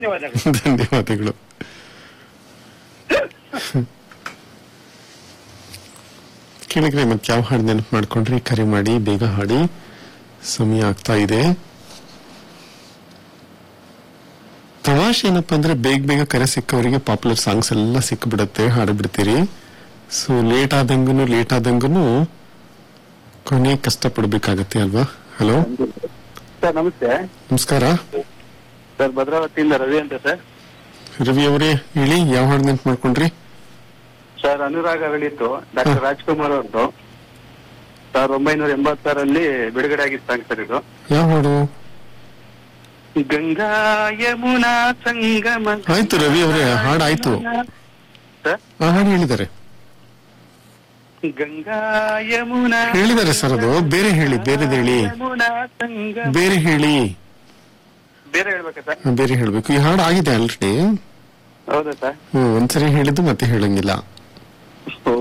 ಧನ್ಯವಾದಗಳು ಧನ್ಯವಾದಗಳು ಕೇಳಿದ್ರೆ ಮತ್ತೆ ಯಾವ ಹಾಡು ನೆನಪು ಮಾಡ್ಕೊಂಡ್ರಿ ಕರೆ ಮಾಡಿ ಬೇಗ ಹಾಡಿ ಸಮಯ ಆಗ್ತಾ ಇದೆ ತಮಾಷೆ ಏನಪ್ಪಾ ಅಂದ್ರೆ ಬೇಗ ಬೇಗ ಕರೆ ಸಿಕ್ಕವರಿಗೆ ಪಾಪ್ಯುಲರ್ ಸಾಂಗ್ಸ್ ಎಲ್ಲ ಸಿಕ್ಬಿಡತ್ತೆ ಹಾಡ್ಬಿಡ್ತೀರಿ ಸೊ ಲೇಟ್ ಆದಂಗೂ ಲೇಟ್ ಆದಂಗೂ ಕೊನೆ ಕಷ್ಟ ಪಡ್ಬೇಕಾಗತ್ತೆ ಅಲ್ವಾ ಹಲೋ ಸರ್ ನಮಸ್ತೆ ನಮಸ್ಕಾರ ಸರ್ ಭದ್ರಾವತಿಯಿಂದ ರವಿ ಅಂತ ಸರ್ ರವಿ ಅವರೇ ಹೇಳಿ ಯಾವ ಹಾಡು ನೆನಪು ಮಾಡ್ಕೊಂಡ್ರಿ ಸರ್ ಅನುರಾಗ ಅರಳಿತ್ತು ಡಾಕ್ಟರ್ ರಾಜ್ಕುಮಾರ್ ಅವ್ರದ್ದು ಸಾವಿರದ ಒಂಬೈನೂರ ಎಂಬತ್ತಾರಲ್ಲಿ ಬಿಡುಗಡೆ ಆಗಿತ್ತು ಸಾಂಗ್ ಸರ್ ಇದು ಯಾವ ಹಾಡು ಗಂಗಾ ಯಮುನಾ ಸಂಗಮ ಆಯ್ತು ರವಿ ಅವರೇ ಹಾಡು ಆಯ್ತು ಸರ್ ಆ ಹಾಡು ಹೇಳಿದ್ದಾರೆ ಗಂಗಾ ಯಮುನಾ ಹೇಳಿದ್ದಾರೆ ಸರ್ ಅದು ಬೇರೆ ಹೇಳಿ ಬೇರೆದು ಹೇಳಿ ಯಮುನಾ ಸಂಗಮ ಬೇರೆ ಹೇಳಿ ಬೇರೆ ಹೇಳ್ಬೇಕಾ ಸರ್ ಆ, ಬೇರೆ ಹೇಳ್ಬೇಕು ಈ ಹಾಡು ಆಗಿದೆ ಆಲ್ರೆಡಿ ಹೌದಾ ಸರ್ ಹ್ಮ್ ಒಂದ್ಸರಿ ಹೇಳಿದ್ದು ಮತ್ತೆ ಹೇಳಂಗಿಲ್ಲ ಓ